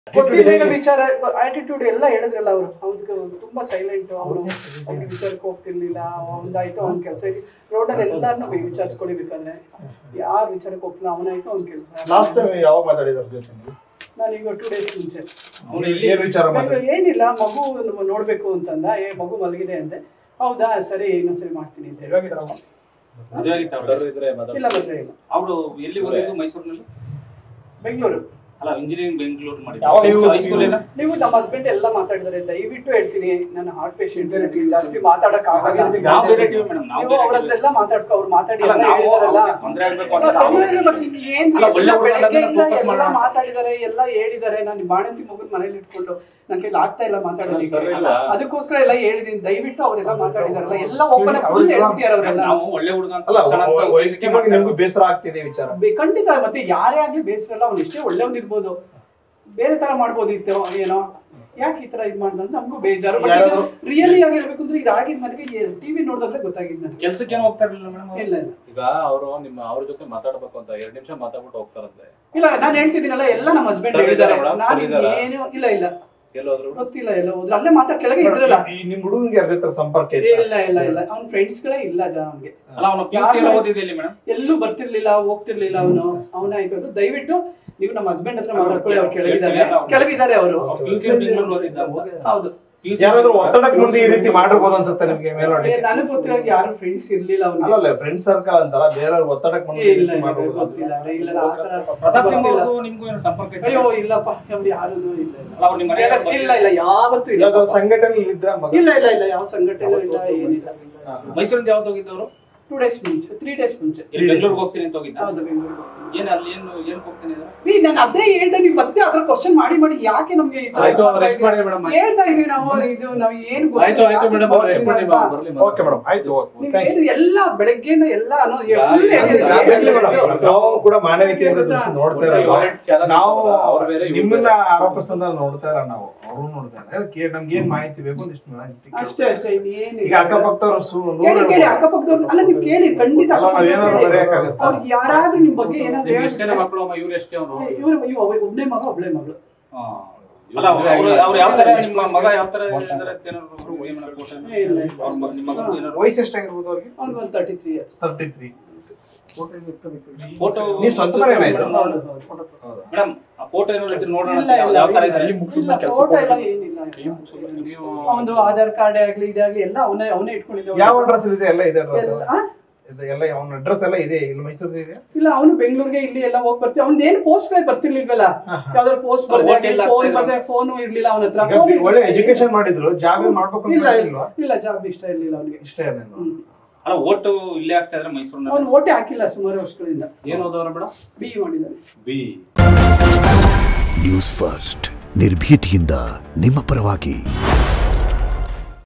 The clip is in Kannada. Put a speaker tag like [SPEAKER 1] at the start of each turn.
[SPEAKER 1] ಗೊತ್ತಿಲ್ಲ ವಿಚಾರ ಆಟಿಟ್ಯೂಡ್ ಎಲ್ಲ ಹೇಳಿದ್ರಲ್ಲ ಅವರು ಅವ್ರಿಗೆ ತುಂಬಾ ಸೈಲೆಂಟ್ ಅವನು ಅವ್ನಿಗೆ ವಿಚಾರಕ್ಕೆ ಹೋಗ್ತಿರ್ಲಿಲ್ಲ ಒಂದಾಯ್ತು ಅವ್ನ ಕೆಲಸ ರೋಡಲ್ಲಿ ಎಲ್ಲಾರನ್ನೂ ವಿಚಾರಿಸ್ಕೊಳಿಬೇಕಾದ್ರೆ ಯಾರು ವಿಚಾರಕ್ಕೆ ಹೋಗ್ತಿಲ್ಲ ಅವನಾಯ್ತು ಅವ್ನ ಕೆಲಸ
[SPEAKER 2] ಲಾಸ್ಟ್ ಟೈಮ್ ಯಾವಾಗ ಮಾತಾಡಿದ್ರು ಜೊತೆ ನೀವು?
[SPEAKER 1] ನಾನೀಗ ಟೂ ಡೇಸ್ ಮುಂಚೆ
[SPEAKER 3] ಅವ್ನು ಎಲ್ಲಿ
[SPEAKER 2] ಏನ್ ವಿಚಾರ ಮಾತಾಡಿ
[SPEAKER 1] ಏನಿಲ್ಲ ಮಗು ನಮ್ಮ ನೋಡ್ಬೇಕು ಅಂತಂದ ಏ ಮಗು ಮಲಗಿದೆ ಅಂದೆ ಹೌದಾ ಸರಿ ಇನ್ನೊಂದ್ಸರಿ ಮಾಡ್ತೀನಿ ಅಂತ ಹೇಳಿ
[SPEAKER 3] ಮದುವೆ ಆಗಿತ್ತು ಅವ್ರಿಗೆ?
[SPEAKER 1] ಇಲ್ಲ ಮದುವೆ ಇಲ್ಲ
[SPEAKER 3] ಅವ್ರು ಎಲ್ಲಿ ಓದಿದ್ದು ಮೈಸೂರಿನಲ್ಲಿ
[SPEAKER 1] ಬೆಂಗಳೂರು
[SPEAKER 3] ಅಲ್ಲ ಇಂಜಿನಿಯರಿಂಗ್ ಬೆಂಗಳೂರು
[SPEAKER 2] ಯಾವಾಗ
[SPEAKER 3] ಮಾಡಿದ್ರು
[SPEAKER 2] ನೀವು-
[SPEAKER 3] ಹೈಸ್ಕೂಲ್ ಏನ
[SPEAKER 1] ನೀವು ನಮ್ಮ ಹಸ್ಬೆಂಡ್ ಎಲ್ಲ ಮಾತಾಡಿದಾರೆ ದಯವಿಟ್ಟು ಹೇಳ್ತೀನಿ ನನ್ನ ಹಾರ್ಟ್ ಪೇಷಂಟ್ ಜಾಸ್ತಿ ಮಾತಾಡಕ್ ಆಗಲ್ಲ
[SPEAKER 3] ನಾವು ಬೇರೆ ಟೀಮ್ ಮೇಡಮ್ ನಾವು
[SPEAKER 1] ನೀವು ಅವ್ರ ಹತ್ರ ಎಲ್ಲ ಮಾತಾಡ್ಕೊ ಅವ್ರು ಮಾತಾಡಿ
[SPEAKER 3] ಅಲ್ಲ,
[SPEAKER 1] ಎಲ್ಲ
[SPEAKER 3] ನಾವು
[SPEAKER 1] ಹೇಳಿದಾರಲ್ಲ.
[SPEAKER 3] ಅವ್ರಿಗೆ ತೊಂದ್ರೆ ಆಗ್ಬೇಕು ಅಂತ
[SPEAKER 1] ಅಲ್ಲ,
[SPEAKER 3] ನಾವು-
[SPEAKER 1] ತೊಂದ್ರೆ ಇಲ್ಲ, ಮತ್ತೆ ಇನ್ನು ಏನ್
[SPEAKER 3] ಅಲ್ಲ, ಒಳ್ಳೆ
[SPEAKER 1] ಎಲ್ಲ
[SPEAKER 3] ಹುಡುಗರನ್ನ
[SPEAKER 1] ಬೆಳಗ್ಗೆಯಿಂದ
[SPEAKER 3] focus
[SPEAKER 1] ಎಲ್ಲ
[SPEAKER 3] ಮಾಡೋಣ.
[SPEAKER 1] ಮಾತಾಡಿದಾರೆ ಎಲ್ಲ ಹೇಳಿದಾರೆ ನಾನು ಬಾಣಂತಿ ಮಗನ್ ಮನೇಲಿ ಇಟ್ಕೊಂಡು ನನ್ ಕೈಲಿ ಆಗ್ತಾ ಇಲ್ಲ ಮಾತಾಡೋದಕ್ಕೆ
[SPEAKER 3] ಸರಿ ಇಲ್ಲ.
[SPEAKER 1] ಅದಕ್ಕೋಸ್ಕರ ಎಲ್ಲ ಹೇಳಿದೀನಿ ದಯವಿಟ್ಟು ಅವರೆಲ್ಲ ಮಾತಾಡಿದಾರಲ್ಲ ಎಲ್ಲ ಓಪನ್ ಫುಲ್ ಹೇಳ್ಬಿಟ್ಟಿದ್ದಾರೆ ಅವರೆಲ್ಲ
[SPEAKER 3] ನಾವು ಒಳ್ಳೆ ಹುಡುಗ ಅಂತ
[SPEAKER 2] ಅಲ್ಲ
[SPEAKER 3] ಲಕ್ಷಣ ಅಂತ
[SPEAKER 2] ವೈ- ವೈಯಕ್ತಿಕವಾಗಿ ನಿಮ್ಗೂ ಬೇಸರ ಆಗ್ತಿದೆ ಈ ವಿಚಾರ
[SPEAKER 1] ಬೆ- ಖಂಡಿತ ಮತ್ತೆ ಯಾರೇ ಆಗ್ಲಿ ಬೇಸರ ಇಲ್ಲ ಅವ್ನು ಎಷ್ಟೇ ಒಳ್ಳೆಯವನ್ ಇರ್ಬೋದು ಬೇರೆ ತರ ಮಾಡ್ಬೋದಿತ್ತು ಏನೋ ಯಾಕೆ ಈ ತರ ಇದ್ ಮಾಡ್ದ ಅಂತ ನಮಗೂ ಬೇಜಾರು
[SPEAKER 2] ಯಾರಾದ್ರೂ-
[SPEAKER 1] ರಿಯಲಿ ಆಗಿರ್ಬೇಕು ಅಂದ್ರೆ ಇದಾಗಿದ್ ನನಗೆ ಟಿವಿ ನೋಡಿದ್ರೆ ಗೊತ್ತಾಗಿದ್ ನನಗೆ
[SPEAKER 3] ಕೆಲ್ಸಕ್ಕೆ ಏನು ಹೋಗ್ತಾ ಇರ್ಲಿಲ್ಲ ಮೇಡಮ್
[SPEAKER 1] ಇಲ್ಲ ಇಲ್ಲ
[SPEAKER 4] ಈಗ ಅವರು ನಿಮ್ಮ ಅವ್ರ ಜೊತೆ ಮಾತಾಡ್ಬೇಕು ಅಂತ ಎರಡ್ ನಿಮಿಷ ಮಾತಾಡ್ಬಿಟ್ಟು ಹೋಗ್ತಾರಂತೆ
[SPEAKER 1] ಇಲ್ಲ ನಾನು ಹೇಳ್ತಿದ್ದೀನಲ್ಲ ಎಲ್ಲ ನಮ್ಮ ಹಸ್ಬೆಂಡ್
[SPEAKER 4] ಸರ್
[SPEAKER 1] ಹೇಳಿದ್ದಾರೆ
[SPEAKER 4] ಇದ್ದಾರಾ ಮೇಡಮ್?
[SPEAKER 1] ನಾನು
[SPEAKER 4] ಸರ್ ಇದ್ದಾರಾ?
[SPEAKER 1] ಏನು ಇಲ್ಲ ಇಲ್ಲ
[SPEAKER 4] ಎಲ್ಲೋದ್ರು
[SPEAKER 1] ಗೊತ್ತಿಲ್ಲ ಎಲ್ಲ ಹೋದ್ರೆ ಅಲ್ಲೇ ಮಾತಾಡ್ ಕೆಳಗೆ ಇದ್ರಲ್ಲ
[SPEAKER 2] ಈ ನಿಮ್ ಹುಡುಗನಿಗೆ ಯಾರ ಜೊತೆ ಸಂಪರ್ಕ
[SPEAKER 1] ಇಲ್ಲ
[SPEAKER 2] ಇತ್ತು
[SPEAKER 1] ಇಲ್ಲ ಇಲ್ಲ ಅವ್ನ ಫ್ರೆಂಡ್ಸ್ ಗಳೇ ಇಲ್ಲ ಜಾ ಅವ್ನಿಗೆ
[SPEAKER 3] ಅಲ್ಲ ಅವನು ಪಿ ಸಿ ಎಲ್ಲ ಓದಿದೆ ಇಲ್ಲಿ ಮೇಡಮ್
[SPEAKER 1] ಎಲ್ಲೂ ಬರ್ತಿರ್ಲಿಲ್ಲ ಹೋಗ್ತಿರ್ಲಿಲ್ಲ ಅವನು ಅವನಾಯ್ತು ಅದು ದಯವಿಟ್ಟು ನೀವು ನಮ್ಮ ಹಸ್ಬೆಂಡ್ ಹತ್ರ ಮಾತಾಡ್ಕೊಳ್ಳಿ ಅವ್ರು ಕೆಳಗಿದ್ದಾರೆ ಕೆಳಗಿದ್ದಾರೆ ಅವರು
[SPEAKER 3] ಪಿ ಸಿ ಬೆಂಗಳೂರು ಓದಿದ್ದ ಅಂತ
[SPEAKER 1] ಹೌದು
[SPEAKER 3] PUC
[SPEAKER 2] ಯಾರಾದ್ರೂ ಒತ್ತಡಕ್ಕೆ ಮುಂದೆ ಈ ರೀತಿ ಮಾಡಿರ್ಬೋದು ಅನ್ಸುತ್ತೆ ನಿಮ್ಗೆ ಮೇಲ್ನೋಟಕ್ಕೆ
[SPEAKER 1] ನನಗೆ ಗೊತ್ತಿರೋ ಯಾರು ಫ್ರೆಂಡ್ಸ್ ಇರ್ಲಿಲ್ಲ ಅವ್ನಿಗೆ
[SPEAKER 2] ಅಲ್ಲಲ್ಲ ಫ್ರೆಂಡ್ ಸರ್ಕಲ್ ಅಂತಲ್ಲ ಬೇರೆಯವ್ರ ಒತ್ತಡಕ್ಕೆ ಮುಂದೆ ಈ
[SPEAKER 1] ಇಲ್ಲ
[SPEAKER 2] ರೀತಿ
[SPEAKER 1] ಇಲ್ಲ
[SPEAKER 2] ಮಾಡ್ಬೋದು
[SPEAKER 1] ಗೊತ್ತಿಲ್ಲ ಇಲ್ಲ ಇಲ್ಲ ಆ ಥರ
[SPEAKER 3] ಪ್ರತಾಪ್ ಸಿಂಗ್
[SPEAKER 1] ಗೊತ್ತಿಲ್ಲ.
[SPEAKER 3] ಅವ್ರಿಗೂ ನಿಮ್ಗೂ ಏನು ಸಂಪರ್ಕ ಇತ್ತು
[SPEAKER 1] ಅಯ್ಯೋ ಇಲ್ಲಪ್ಪ ಅವ್ರು ಯಾರು ಇಲ್ಲ ಇಲ್ಲ
[SPEAKER 3] ಅಲ್ಲ, ಅವ್ರು ನಿಮ್ಮ ಮನೆಗೆ
[SPEAKER 1] ಇಲ್ಲ, ಇಲ್ಲ ಇಲ್ಲ ಯಾವತ್ತೂ ಇಲ್ಲ
[SPEAKER 2] ಯಾವ್ದಾದ್ರು ಸಂಘಟನೆ ಇದ್ರ ಮಗ
[SPEAKER 1] ಇಲ್ಲ ಇಲ್ಲ ಇಲ್ಲ ಯಾವ ಸಂಘಟನೆ ಇಲ್ಲ ಏನಿಲ್ಲ
[SPEAKER 3] ಮೈಸೂರಿಂದ ಯಾವ್ದು ಹೋಗಿದ್ದವರು
[SPEAKER 1] ಟೂ ಡೇಸ್ ಮುಂಚೆ ತ್ರೀ ಡೇಸ್ ಮುಂಚೆ
[SPEAKER 3] ಇಲ್ಲಿ ಬೆಂಗಳೂರಿಗೆ ಹೋಗ್ತೀನಿ ಅಂತ ಹೋಗಿದ್ದ
[SPEAKER 1] ಹೌದು ಬೆಂಗಳೂರು
[SPEAKER 3] ಏನ್ ಅಲ್ಲಿ ಏನು ಏನ್ ಹೋಗ್ತೀನಿ ಅಂದ್ರೆ?
[SPEAKER 1] ನೀ ನಾನು ಅದೇ ಹೇಳ್ದೆ ನೀವು ಮತ್ತೆ ಅದ್ರ ಕ್ವಶನ್ ಮಾಡಿ ಮಾಡಿ ಯಾಕೆ ನಮ್ಗೆ ಈ ತರ
[SPEAKER 4] ಆಯ್ತು, ಅವ್ರು
[SPEAKER 1] ಮಾಡ್ತಾ
[SPEAKER 4] rest ಮಾಡಿ
[SPEAKER 1] ಇದ್ದೀರಾ?
[SPEAKER 4] madam.
[SPEAKER 1] ಹೇಳ್ತಾ ಇದೀವಿ ನಾವು ಇದು ನಾವು ಏನು ಗೊತ್ತಿಲ್ಲ,
[SPEAKER 4] ಆಯ್ತು ಆಯ್ತು
[SPEAKER 1] ಯಾಕೆ
[SPEAKER 4] ಮೇಡಮ್ ಅವ್ರು ರೆಸ್ಟ್ ಮಾಡಿ
[SPEAKER 1] ಗೊತ್ತಿಲ್ಲ ಅಂತ.
[SPEAKER 4] ಬರ್ಲಿ
[SPEAKER 2] ಓಕೆ ಮೇಡಮ್ ಆಯ್ತು
[SPEAKER 1] ನೀವು
[SPEAKER 2] ಥ್ಯಾಂಕ್
[SPEAKER 1] ಏನು ಎಲ್ಲ ಬೆಳಗ್ಗೆಯಿಂದ ಎಲ್ಲ ಅನ್ನೋದು
[SPEAKER 4] ಯಾ-
[SPEAKER 1] full
[SPEAKER 4] ಯಾ-
[SPEAKER 1] ಹೇಳಿ-
[SPEAKER 4] ಯಾ-
[SPEAKER 1] ಹೇಳಿ-
[SPEAKER 2] ಯು
[SPEAKER 1] ಹೇಳಿ-
[SPEAKER 2] ನಾವು ಕೂಡ ಮಾನವಿಕೆಯಿಂದ ದೃಷ್ಟಿ ನೋಡ್ತಾ ಇರಲ್ಲ ನಾವು
[SPEAKER 4] ಅವ್ರು ಬೇರೆ, ಇವ್ರು
[SPEAKER 2] ನಿಮ್ಮನ್ನ
[SPEAKER 4] ಬೇರೆ.
[SPEAKER 2] ಆರೋಪಿಸ್ತಂದ ನೋಡ್ತಾ ಇಲ್ಲ ನಾವು ಅವರು ನೋಡ್ತಾ ಇಲ್ಲ ಅದಕ್ಕೆ ನಮ್ಗೆ ಏನ್ ಮಾಹಿತಿ ಬೇಕು ಒಂದಿಷ್ಟು ಮಾಹಿತಿ ಕೇಳ್ಬೇಕು.
[SPEAKER 1] ಅಷ್ಟೇ ಅಷ್ಟೇ ಇನ್ನೇನಿಲ್ಲ.
[SPEAKER 2] ಈಗ ಅಕ್ಕಪಕ್ಕದವ್ರು ಸು
[SPEAKER 1] ಕೇಳಿ ಕೇಳಿ ಅಕ್ಕಪಕ್ಕದವ್ರು ಅಲ್ಲ ನೀವು ಕೇಳಿ ಖಂಡಿತ
[SPEAKER 2] ಅಲ್ಲ, ನಾವ್ ಏನಾದ್ರು
[SPEAKER 1] ಕೇಳಿ.
[SPEAKER 2] ಬರೆಯಕ್ಕಾಗತ್ತಾ?
[SPEAKER 1] ಅವ್ರಿಗೆ ಯಾರಾದ್ರೂ ನಿಮ್ ಬಗ್ಗೆ ಏನಾದ್ರು
[SPEAKER 3] ನಿಮ್ಗೆ ಎಷ್ಟೇನ
[SPEAKER 1] ಹೇಳಿದ್ರೆ-
[SPEAKER 3] ಮಕ್ಕಳು ಅಮ್ಮ ಇವ್ರು ಎಷ್ಟೇ ಅವರು
[SPEAKER 1] ಇವ್ರು ಇವ್ ಒಬ್ನೇ ಮಗ ಒಬ್ಳೆ ಮಗಳು
[SPEAKER 3] ಅಲ್ಲ ಅವ್ರು ಅವ್ರು ಯಾವ ತರ ನಿಮ್ಮ ಮಗ ಯಾವ ತರ ಇದ್ದಾರೆ ಅಂತ ಏನಾದ್ರು ಏನಾದ್ರು photo ಏನಾದ್ರು?
[SPEAKER 1] ಇಲ್ಲ, ಇಲ್ಲ.
[SPEAKER 3] ಅವ್ರ ಮ- ನಿಮ್ಮ ಮಗಂದು ಏನಾದ್ರು
[SPEAKER 2] ವಯಸ್ಸು ಎಷ್ಟಾಗಿರ್ಬೋದು ಅವ್ರಿಗೆ
[SPEAKER 1] ಅವ್ನಿಗೆ ಒಂದು thirty three years
[SPEAKER 2] thirty three
[SPEAKER 3] photo
[SPEAKER 2] ನೀವ್ ಸ್ವಂತ ಮನೆ ಏನಾಯ್ತು?
[SPEAKER 3] ಮೇಡಮ್ ಆ ಫೋಟೋ ಏನಾದ್ರು ಇದ್ರೆ ನೋಡೋಣ
[SPEAKER 1] ಇಲ್ಲ,
[SPEAKER 3] ಅಂತ
[SPEAKER 1] ಇಲ್ಲ,
[SPEAKER 3] ಯಾವ ತರ
[SPEAKER 1] ಇಲ್ಲ.
[SPEAKER 3] ಇದ್ದಾರೆ
[SPEAKER 1] ಇಲ್ಲ, photo ಎಲ್ಲ ಏನಿಲ್ಲ.
[SPEAKER 3] ನೀವು
[SPEAKER 1] ಅವನದು ಆಧಾರ್ ಕಾರ್ಡ್ ಆಗ್ಲಿ ಇದಾಗ್ಲಿ ಎಲ್ಲ ಅವನೇ ಅವನೇ ಇಟ್ಕೊಂಡಿದ್ದ
[SPEAKER 2] ಯಾವ ಅಡ್ರೆಸ್ ಇದೆ ಎಲ್ಲ ಇದೆ ಅಡ್ರೆಸ್
[SPEAKER 1] ಎಲ್ಲ- ಆ?
[SPEAKER 2] ಇದು ಎಲ್ಲ ಅವನ ಅಡ್ರೆಸ್ ಎಲ್ಲ ಇದೆ ಇಲ್ಲಿ ಮೈಸೂರು ಇದೆ
[SPEAKER 1] ಇಲ್ಲ ಅವನು ಬೆಂಗಳೂರಿಗೆ ಇಲ್ಲಿ ಎಲ್ಲ ಹೋಗಿ ಬರ್ತೀವಿ ಅವ್ನ್ ಏನು ಪೋಸ್ಟ್ ಗಳೇ ಬರ್ತಿರ್ಲಿಲ್ವಲ್ಲ ಯಾವ್ದಾದ್ರು ಪೋಸ್ಟ್ ಬರ್ದೆ
[SPEAKER 3] vote ಎಲ್ಲ
[SPEAKER 1] ಫೋನ್
[SPEAKER 3] ಆಗ್ತಾ
[SPEAKER 1] ಬರ್ದೆ ಫೋನ್ ಇರ್ಲಿಲ್ಲ ಅವನ ಹತ್ರ
[SPEAKER 2] ಈಗ
[SPEAKER 1] phone
[SPEAKER 2] ಒಳ್ಳೆ
[SPEAKER 1] ಇರ್ಲಿಲ್ಲ.
[SPEAKER 2] ಎಜುಕೇಶನ್ ಮಾಡಿದ್ರು ಜಾಬ್ ಮಾಡ್ಬೇಕು ಅಂತ
[SPEAKER 1] ಇಲ್ಲ
[SPEAKER 2] ಇಲ್ವಾ
[SPEAKER 1] ಇಲ್ಲ ಜಾಬ್ ಇಷ್ಟ ಇರ್ಲಿಲ್ಲ ಅವನಿಗೆ
[SPEAKER 2] ಇಷ್ಟ ಏನೇನು
[SPEAKER 3] ಅಲ್ಲ ಓಟು ಇಲ್ಲೇ ಆಗ್ತಾ ಇದ್ರೆ ಮೈಸೂರಿನಲ್ಲಿ
[SPEAKER 1] ಅವ್ನು ಓಟೆ ಹಾಕಿಲ್ಲ ಸುಮಾರು ವರ್ಷಗಳಿಂದ
[SPEAKER 3] ಏನ್ ಓದವ್ರ ಮೇಡಮ್
[SPEAKER 1] ಬಿ ಮಾಡಿದ್ದಾನೆ
[SPEAKER 4] ಬಿ
[SPEAKER 5] ನ್ಯೂಸ್ ಫಸ್ಟ್ ನಿರ್ಭೀತಿಯಿಂದ ನಿಮ್ಮ ಪರವಾಗಿ